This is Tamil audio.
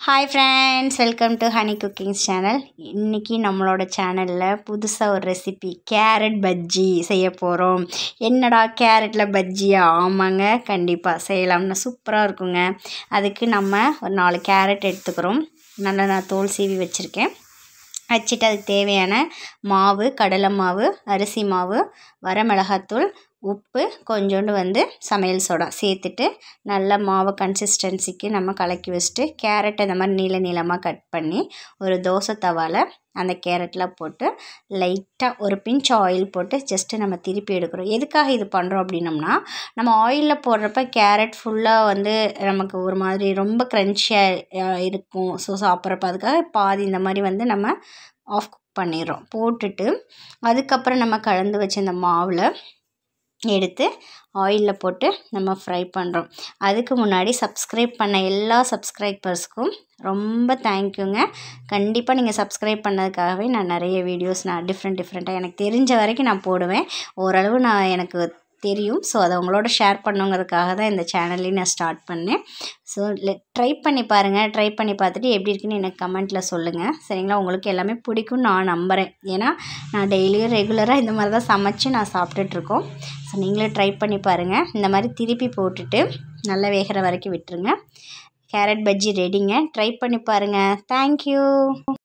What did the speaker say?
hi friends welcome to honey cookings channel இன்றைக்கி நம்மளோட சேனலில் புதுசாக ஒரு ரெசிபி கேரட் பஜ்ஜி செய்ய போகிறோம் என்னடா கேரட்டில் பஜ்ஜியா ஆமாங்க கண்டிப்பாக செய்யலாம்னு சூப்பராக இருக்குங்க அதுக்கு நம்ம ஒரு நாலு கேரட் எடுத்துக்கிறோம் நல்லா நான் தோல் சீவி வச்சுருக்கேன் வச்சுட்டு அதுக்கு தேவையான மாவு கடலை மாவு அரிசி மாவு வரமிளகாத்தூள் உப்பு கொஞ்சோண்டு வந்து சமையல் சோடா சேர்த்துட்டு நல்ல மாவு கன்சிஸ்டன்சிக்கு நம்ம கலக்கி வச்சுட்டு கேரட்டை இந்த மாதிரி நீள நீளமாக கட் பண்ணி ஒரு தோசை தவாவில் அந்த கேரட்டில் போட்டு லைட்டாக ஒரு பிஞ்ச் ஆயில் போட்டு ஜஸ்ட்டு நம்ம திருப்பி எடுக்கிறோம் எதுக்காக இது பண்ணுறோம் அப்படின்னம்னா நம்ம ஆயிலில் போடுறப்ப கேரட் ஃபுல்லாக வந்து நமக்கு ஒரு மாதிரி ரொம்ப க்ரன்ச்சியாக இருக்கும் ஸோ சாப்பிட்றப்ப அதுக்காக பாதி இந்த மாதிரி வந்து நம்ம ஆஃப் குக் பண்ணிடுறோம் போட்டுட்டு அதுக்கப்புறம் நம்ம கலந்து வச்ச இந்த மாவில் எடுத்து ஆயிலில் போட்டு நம்ம ஃப்ரை பண்ணுறோம் அதுக்கு முன்னாடி சப்ஸ்கிரைப் பண்ண எல்லா சப்ஸ்கிரைபர்ஸ்க்கும் ரொம்ப தேங்க்யூங்க கண்டிப்பாக நீங்கள் சப்ஸ்கிரைப் பண்ணதுக்காகவே நான் நிறைய வீடியோஸ் நான் டிஃப்ரெண்ட் டிஃப்ரெண்ட்டாக எனக்கு தெரிஞ்ச வரைக்கும் நான் போடுவேன் ஓரளவு நான் எனக்கு தெரியும் ஸோ அதை உங்களோட ஷேர் பண்ணுங்கிறதுக்காக தான் இந்த சேனல்லையும் நான் ஸ்டார்ட் பண்ணேன் ஸோ ட்ரை பண்ணி பாருங்கள் ட்ரை பண்ணி பார்த்துட்டு எப்படி இருக்குன்னு எனக்கு கமெண்ட்டில் சொல்லுங்கள் சரிங்களா உங்களுக்கு எல்லாமே பிடிக்கும் நான் நம்புகிறேன் ஏன்னா நான் டெய்லியும் ரெகுலராக இந்த மாதிரி தான் சமைச்சு நான் சாப்பிட்டுட்ருக்கோம் ஸோ நீங்களும் ட்ரை பண்ணி பாருங்கள் இந்த மாதிரி திருப்பி போட்டுட்டு நல்லா வேகிற வரைக்கும் விட்டுருங்க கேரட் பஜ்ஜி ரெடிங்க ட்ரை பண்ணி பாருங்கள் தேங்க்யூ